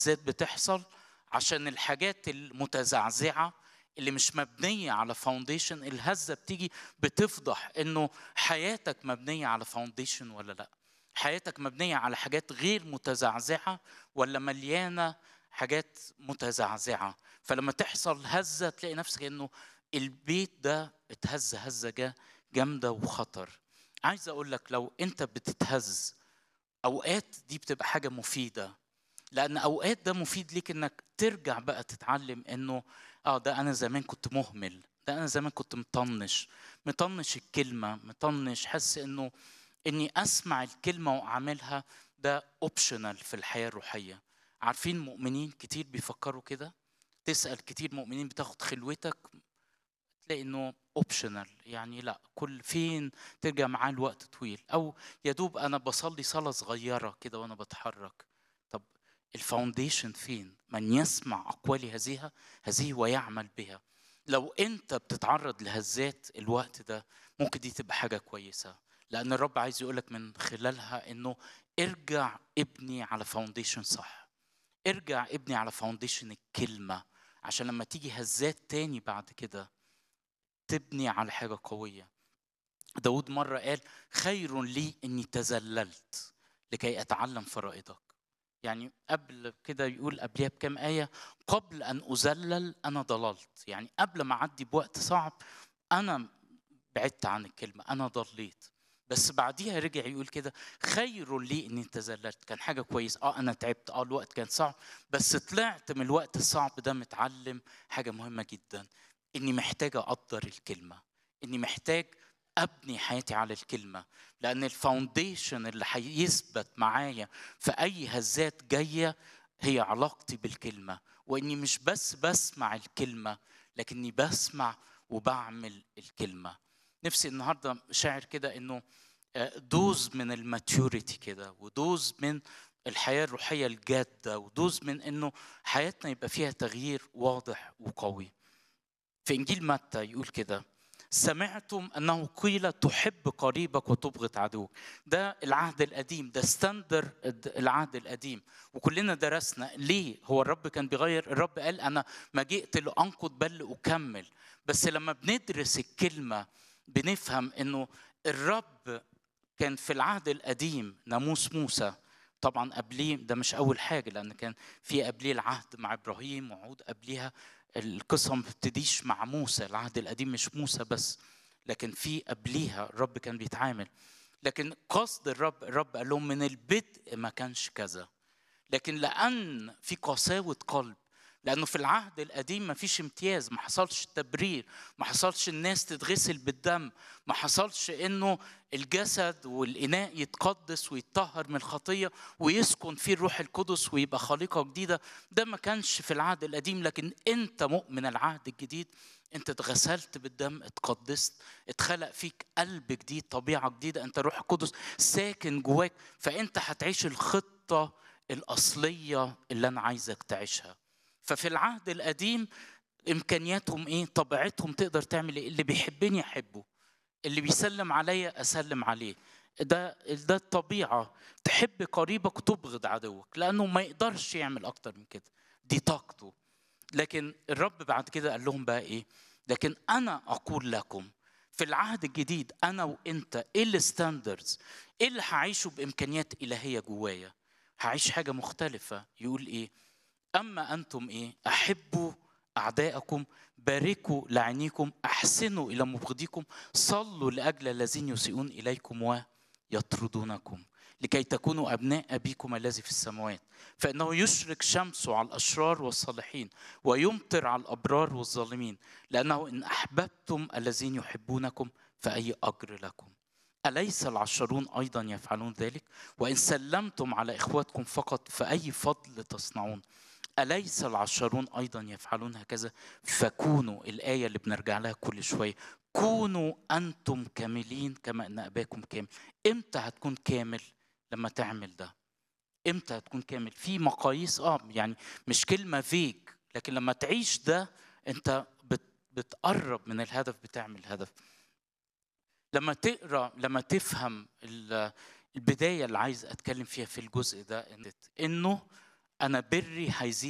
ذات بتحصل عشان الحاجات المتزعزعه اللي مش مبنيه على فاونديشن الهزه بتيجي بتفضح انه حياتك مبنيه على فاونديشن ولا لا حياتك مبنيه على حاجات غير متزعزعه ولا مليانه حاجات متزعزعه فلما تحصل هزه تلاقي نفسك انه البيت ده اتهز هزه جامده وخطر عايز اقول لك لو انت بتتهز اوقات دي بتبقى حاجه مفيده لان اوقات ده مفيد ليك انك ترجع بقى تتعلم انه اه ده انا زمان كنت مهمل ده انا زمان كنت مطنش مطنش الكلمه مطنش حاسس انه اني اسمع الكلمه واعملها ده اوبشنال في الحياه الروحيه عارفين مؤمنين كتير بيفكروا كده تسال كتير مؤمنين بتاخد خلوتك تلاقي انه اوبشنال يعني لا كل فين ترجع معاه الوقت طويل او يا دوب انا بصلي صلاه صغيره كده وانا بتحرك طب الفاونديشن فين من يسمع اقوالي هذه هذه ويعمل بها لو انت بتتعرض لهزات الوقت ده ممكن دي تبقى حاجه كويسه لان الرب عايز يقولك من خلالها انه ارجع ابني على فاونديشن صح ارجع ابني على فاونديشن الكلمه عشان لما تيجي هزات تاني بعد كده تبني على حاجه قويه داود مره قال خير لي اني تذللت لكي اتعلم فرائضك يعني قبل كده يقول قبلها بكام آية قبل أن أذلل أنا ضللت يعني قبل ما أعدي بوقت صعب أنا بعدت عن الكلمة أنا ضليت بس بعديها رجع يقول كده خير لي اني تذللت كان حاجه كويس اه انا تعبت اه الوقت كان صعب بس طلعت من الوقت الصعب ده متعلم حاجه مهمه جدا اني محتاج اقدر الكلمه اني محتاج ابني حياتي على الكلمه لان الفاونديشن اللي هيثبت معايا في اي هزات جايه هي علاقتي بالكلمه واني مش بس بسمع الكلمه لكني بسمع وبعمل الكلمه نفسي النهارده شاعر كده انه دوز من الماتيوريتي كده ودوز من الحياه الروحيه الجاده ودوز من انه حياتنا يبقى فيها تغيير واضح وقوي في انجيل متى يقول كده سمعتم انه قيل تحب قريبك وتبغض عدوك ده العهد القديم ده ستاندر العهد القديم وكلنا درسنا ليه هو الرب كان بيغير الرب قال انا ما جئت لانقض بل لاكمل بس لما بندرس الكلمه بنفهم انه الرب كان في العهد القديم ناموس موسى طبعا قبليه ده مش اول حاجه لان كان في قبليه العهد مع ابراهيم وعود قبليها القصه ما بتبتديش مع موسى العهد القديم مش موسى بس لكن في قبليها الرب كان بيتعامل لكن قصد الرب الرب قال لهم من البدء ما كانش كذا لكن لان في قساوه قلب لانه في العهد القديم ما فيش امتياز ما حصلش تبرير ما حصلش الناس تتغسل بالدم ما حصلش انه الجسد والاناء يتقدس ويتطهر من الخطيه ويسكن فيه الروح القدس ويبقى خليقه جديده ده ما كانش في العهد القديم لكن انت مؤمن العهد الجديد انت اتغسلت بالدم اتقدست اتخلق فيك قلب جديد طبيعه جديده انت روح القدس ساكن جواك فانت هتعيش الخطه الاصليه اللي انا عايزك تعيشها ففي العهد القديم امكانياتهم ايه طبيعتهم تقدر تعمل ايه اللي بيحبني احبه اللي بيسلم عليا اسلم عليه ده ده الطبيعه تحب قريبك وتبغض عدوك لانه ما يقدرش يعمل اكتر من كده دي طاقته لكن الرب بعد كده قال لهم بقى ايه لكن انا اقول لكم في العهد الجديد انا وانت ايه الستاندردز ايه اللي هعيشه بامكانيات الهيه جوايا هعيش حاجه مختلفه يقول ايه أما أنتم إيه؟ أحبوا أعداءكم باركوا لعينيكم أحسنوا إلى مبغضيكم صلوا لأجل الذين يسيئون إليكم ويطردونكم لكي تكونوا أبناء أبيكم الذي في السماوات فإنه يشرق شمسه على الأشرار والصالحين ويمطر على الأبرار والظالمين لأنه إن أحببتم الذين يحبونكم فأي أجر لكم أليس العشرون أيضا يفعلون ذلك وإن سلمتم على إخواتكم فقط فأي فضل تصنعون أليس العشرون أيضا يفعلون هكذا فكونوا الآية اللي بنرجع لها كل شوية كونوا أنتم كاملين كما أن أباكم كامل إمتى هتكون كامل لما تعمل ده إمتى هتكون كامل في مقاييس آه يعني مش كلمة فيج لكن لما تعيش ده أنت بت بتقرب من الهدف بتعمل الهدف لما تقرا لما تفهم البدايه اللي عايز اتكلم فيها في الجزء ده انه انا بري هيزيد